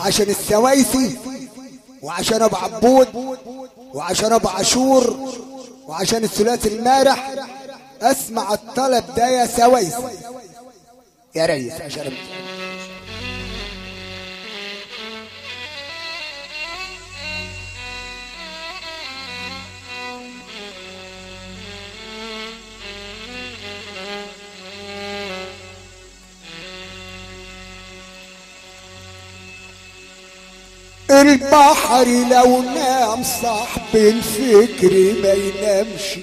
عشان السوايسي وعشان ابو عبود وعشان ابو عاشور وعشان الثلاثي المارح اسمع الطلب ده يا سوايسي يا ريس عشان البحر لو نام صاحب الفكر ما ينامش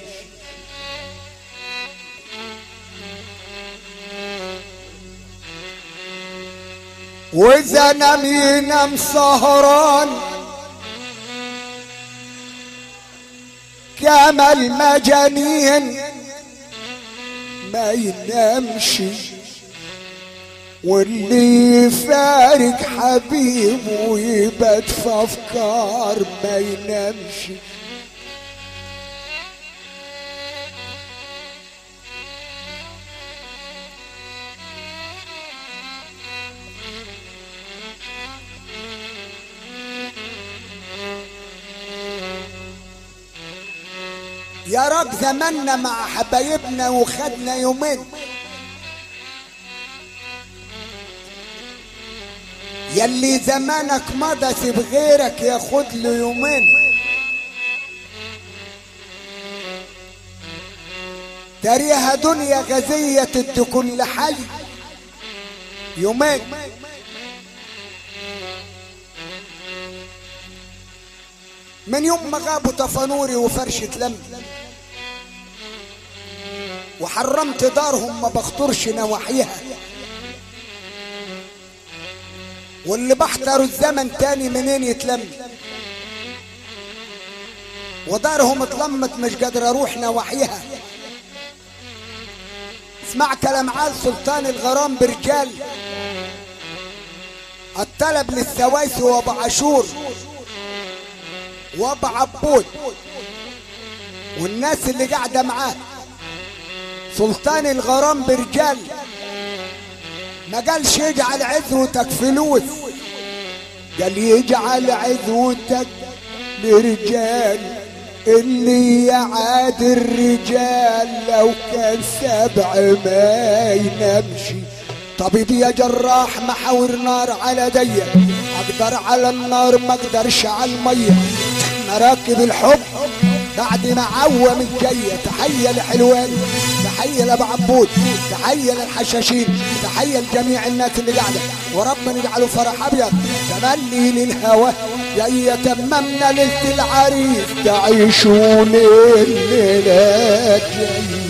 واذا نام ينام سهران كما المجانين ما ينامش واللي يفارق حبيبه يبات في افكار ما ينامش يا رب زمنا مع حبايبنا وخدنا يومين يلي زمانك مضى سيب غيرك ياخد له يومين تريها دنيا غزية تدي كل حي يومين من يوم ما غابوا طفنوري وفرشة لم وحرمت دارهم ما بخطرش نواحيها واللي بحتروا الزمن تاني منين يتلم ودارهم اتلمت مش قادر اروح نواحيها اسمع كلام عال سلطان الغرام برجال الطلب للسوايس وابو عاشور وابو عبود والناس اللي قاعده معاه سلطان الغرام برجال ما قالش يجعل عزوتك فلوس قال يجعل عزوتك برجال اللي يعاد الرجال لو كان سبع ما ينامش طبيب يا جراح محاور نار على ضيق اقدر على النار ما اقدرش على الميه مراكب الحب بعد ما عوم الجايه تحيه لحلوان تحيه لابو عبود تحيه للحشاشين تحيه لجميع الناس اللي قاعده وربنا يجعله فرح ابيض تملي للهوى جاي تممنا ليله العريس تعيشوا ليله جايه